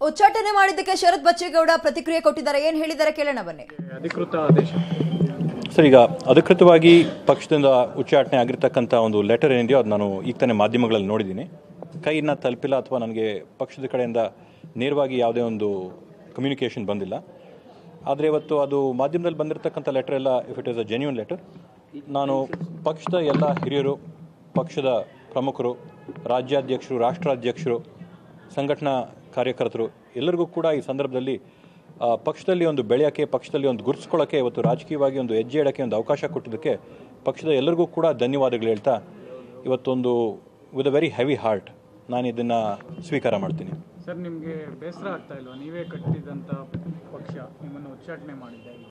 ಉಚ್ಚಾಟನೆ ಮಾಡಿದ್ದಕ್ಕೆ ಶರತ್ ಬಚ್ಚೇಗೌಡ ಪ್ರತಿಕ್ರಿಯೆ ಕೊಟ್ಟಿದ್ದಾರೆ ಏನ್ ಹೇಳಿದ್ದಾರೆ ಕೇಳೋಣ ಬನ್ನಿ ಅಧಿಕೃತ ಆದೇಶ ಸರ್ ಈಗ ಅಧಿಕೃತವಾಗಿ ಪಕ್ಷದಿಂದ ಉಚ್ಚಾಟನೆ ಆಗಿರ್ತಕ್ಕಂಥ ಒಂದು ಲೆಟರ್ ಏನಿದೆಯೋ ಅದು ನಾನು ಈಗ ತಾನೇ ಮಾಧ್ಯಮಗಳಲ್ಲಿ ನೋಡಿದ್ದೀನಿ ಕೈನ ತಲುಪಿಲ್ಲ ಅಥವಾ ನನಗೆ ಪಕ್ಷದ ಕಡೆಯಿಂದ ನೇರವಾಗಿ ಯಾವುದೇ ಒಂದು ಕಮ್ಯುನಿಕೇಷನ್ ಬಂದಿಲ್ಲ ಆದರೆ ಇವತ್ತು ಅದು ಮಾಧ್ಯಮದಲ್ಲಿ ಬಂದಿರತಕ್ಕಂಥ ಲೆಟರ್ ಎಲ್ಲ if it is a genuine letter ನಾನು ಪಕ್ಷದ ಎಲ್ಲ ಹಿರಿಯರು ಪಕ್ಷದ ಪ್ರಮುಖರು ರಾಜ್ಯಾಧ್ಯಕ್ಷರು ರಾಷ್ಟ್ರಾಧ್ಯಕ್ಷರು ಸಂಘಟನಾ ಕಾರ್ಯಕರ್ತರು ಎಲ್ಲರಿಗೂ ಕೂಡ ಈ ಸಂದರ್ಭದಲ್ಲಿ ಆ, ಪಕ್ಷದಲ್ಲಿ ಒಂದು ಬೆಳೆಯೋಕ್ಕೆ ಪಕ್ಷದಲ್ಲಿ ಒಂದು ಗುರುತಿಸ್ಕೊಳ್ಳೋಕ್ಕೆ ಇವತ್ತು ರಾಜಕೀಯವಾಗಿ ಒಂದು ಹೆಜ್ಜೆ ಇಡೋಕ್ಕೆ ಒಂದು ಅವಕಾಶ ಕೊಟ್ಟಿದ್ದಕ್ಕೆ ಪಕ್ಷದ ಎಲ್ಲರಿಗೂ ಕೂಡ ಧನ್ಯವಾದಗಳು ಹೇಳ್ತಾ ಇವತ್ತೊಂದು with a very heavy heart ನಾನು ಇದನ್ನು ಸ್ವೀಕಾರ ಮಾಡ್ತೀನಿ ಸರ್ ನಿಮಗೆ ಬೇಸರ ಆಗ್ತಾ ಇಲ್ವಾ ನೀವೇ ಕಟ್ಟಿದಂಥ ಪಕ್ಷ ನಿಮ್ಮನ್ನು ಉಚ್ಚಾಟನೆ ಮಾಡಿದೆ